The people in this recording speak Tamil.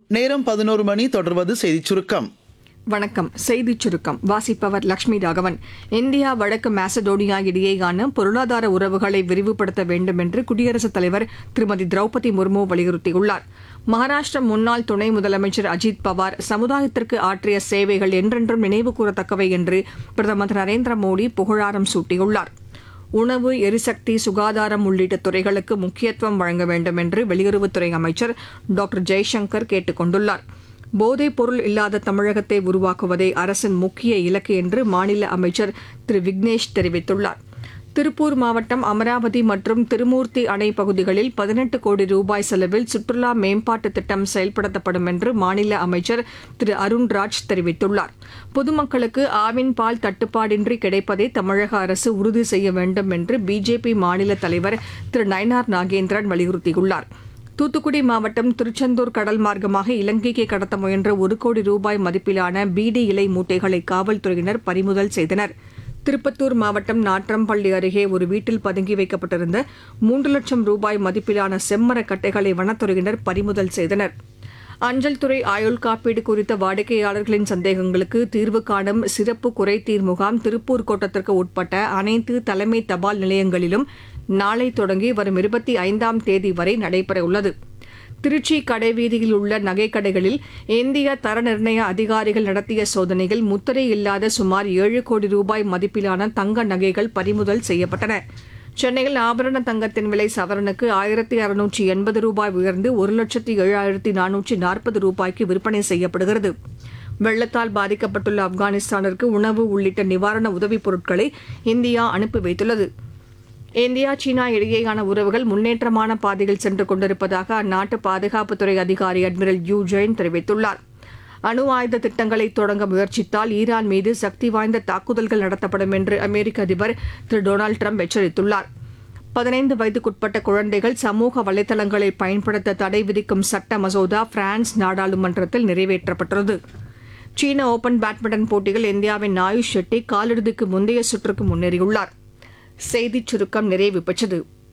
நேரம் பதினோரு மணி தொடர்வது செய்திச் சுருக்கம் வணக்கம் செய்திச் சுருக்கம் வாசிப்பவர் லட்சுமி ராகவன் இந்தியா வடக்கு மாசடோனியா இடையேயான பொருளாதார உறவுகளை விரிவுபடுத்த வேண்டும் என்று குடியரசுத் தலைவர் திருமதி திரௌபதி முர்மு வலியுறுத்தியுள்ளார் மகாராஷ்டிர முன்னாள் துணை முதலமைச்சர் அஜித் பவார் சமுதாயத்திற்கு ஆற்றிய சேவைகள் என்றென்றும் நினைவு கூறத்தக்கவை என்று பிரதமர் திரு நரேந்திர மோடி புகழாரம் சூட்டியுள்ளார் உணவு எரிசக்தி சுகாதாரம் உள்ளிட்ட துறைகளுக்கு முக்கியத்துவம் வழங்க வேண்டும் என்று வெளியுறவுத்துறை அமைச்சர் டாக்டர் ஜெய்சங்கர் கேட்டுக் கொண்டுள்ளார் போதைப் பொருள் இல்லாத தமிழகத்தை உருவாக்குவதே அரசின் முக்கிய இலக்கு என்று மாநில அமைச்சர் திரு விக்னேஷ் தெரிவித்துள்ளார் திருப்பூர் மாவட்டம் அமராவதி மற்றும் திருமூர்த்தி அணை பகுதிகளில் பதினெட்டு கோடி ரூபாய் செலவில் சுற்றுலா மேம்பாட்டு திட்டம் செயல்படுத்தப்படும் என்று மாநில அமைச்சர் திரு அருண்ராஜ் தெரிவித்துள்ளார் பொதுமக்களுக்கு ஆவின் பால் தட்டுப்பாடின்றி கிடைப்பதை தமிழக அரசு உறுதி செய்ய வேண்டும் என்று பிஜேபி மாநில தலைவர் திரு நயனார் நாகேந்திரன் வலியுறுத்தியுள்ளார் தூத்துக்குடி மாவட்டம் திருச்செந்தூர் கடல் மார்க்கமாக இலங்கைக்கு கடத்த முயன்ற ஒரு கோடி ரூபாய் மதிப்பிலான பீடி இலை மூட்டைகளை காவல்துறையினர் பறிமுதல் செய்தனர் திருப்பத்தூர் மாவட்டம் நாற்றம்பள்ளி அருகே ஒரு வீட்டில் பதுங்கி வைக்கப்பட்டிருந்த மூன்று லட்சம் ரூபாய் மதிப்பிலான செம்மரக் கட்டைகளை வனத்துறையினர் பறிமுதல் செய்தனர் அஞ்சல் துறை ஆயுள் காப்பீடு குறித்த வாடிக்கையாளர்களின் சந்தேகங்களுக்கு தீர்வு காணும் சிறப்பு குறைதீர் முகாம் திருப்பூர் கோட்டத்திற்கு உட்பட்ட அனைத்து தலைமை தபால் நிலையங்களிலும் நாளை தொடங்கி வரும் இருபத்தி ஐந்தாம் தேதி வரை நடைபெறவுள்ளது திருச்சி கடைவீதியில் உள்ள நகைக்கடைகளில் இந்திய தர நிர்ணய அதிகாரிகள் நடத்திய சோதனையில் முத்திரை இல்லாத சுமார் ஏழு கோடி ரூபாய் மதிப்பிலான தங்க நகைகள் பறிமுதல் செய்யப்பட்டன சென்னையில் ஆபரண தங்கத்தின் விலை சவரனுக்கு ஆயிரத்தி அறுநூற்றி எண்பது ரூபாய் உயர்ந்து ஒரு லட்சத்தி ஏழாயிரத்தி நானூற்றி நாற்பது ரூபாய்க்கு விற்பனை செய்யப்படுகிறது வெள்ளத்தால் பாதிக்கப்பட்டுள்ள ஆப்கானிஸ்தானிற்கு உணவு உள்ளிட்ட நிவாரண உதவிப் பொருட்களை இந்தியா அனுப்பி வைத்துள்ளது இந்தியா சீனா இடையேயான உறவுகள் முன்னேற்றமான பாதையில் சென்று கொண்டிருப்பதாக அந்நாட்டு பாதுகாப்புத்துறை அதிகாரி அட்மிரல் யூ ஜெயின் தெரிவித்துள்ளார் அணு ஆயுத திட்டங்களை தொடங்க முயற்சித்தால் ஈரான் மீது சக்தி வாய்ந்த தாக்குதல்கள் நடத்தப்படும் என்று அமெரிக்க அதிபர் திரு டொனால்டு ட்ரம்ப் எச்சரித்துள்ளார் பதினைந்து வயதுக்குட்பட்ட குழந்தைகள் சமூக வலைதளங்களை பயன்படுத்த தடை விதிக்கும் சட்ட மசோதா பிரான்ஸ் நாடாளுமன்றத்தில் நிறைவேற்றப்பட்டுள்ளது சீன ஓபன் பேட்மிண்டன் போட்டியில் இந்தியாவின் ஆயுஷ் ஷெட்டி காலிறுதிக்கு முந்தைய சுற்றுக்கு முன்னேறியுள்ளார் செய்திச் சுருக்கம் நிறைவு பெற்றது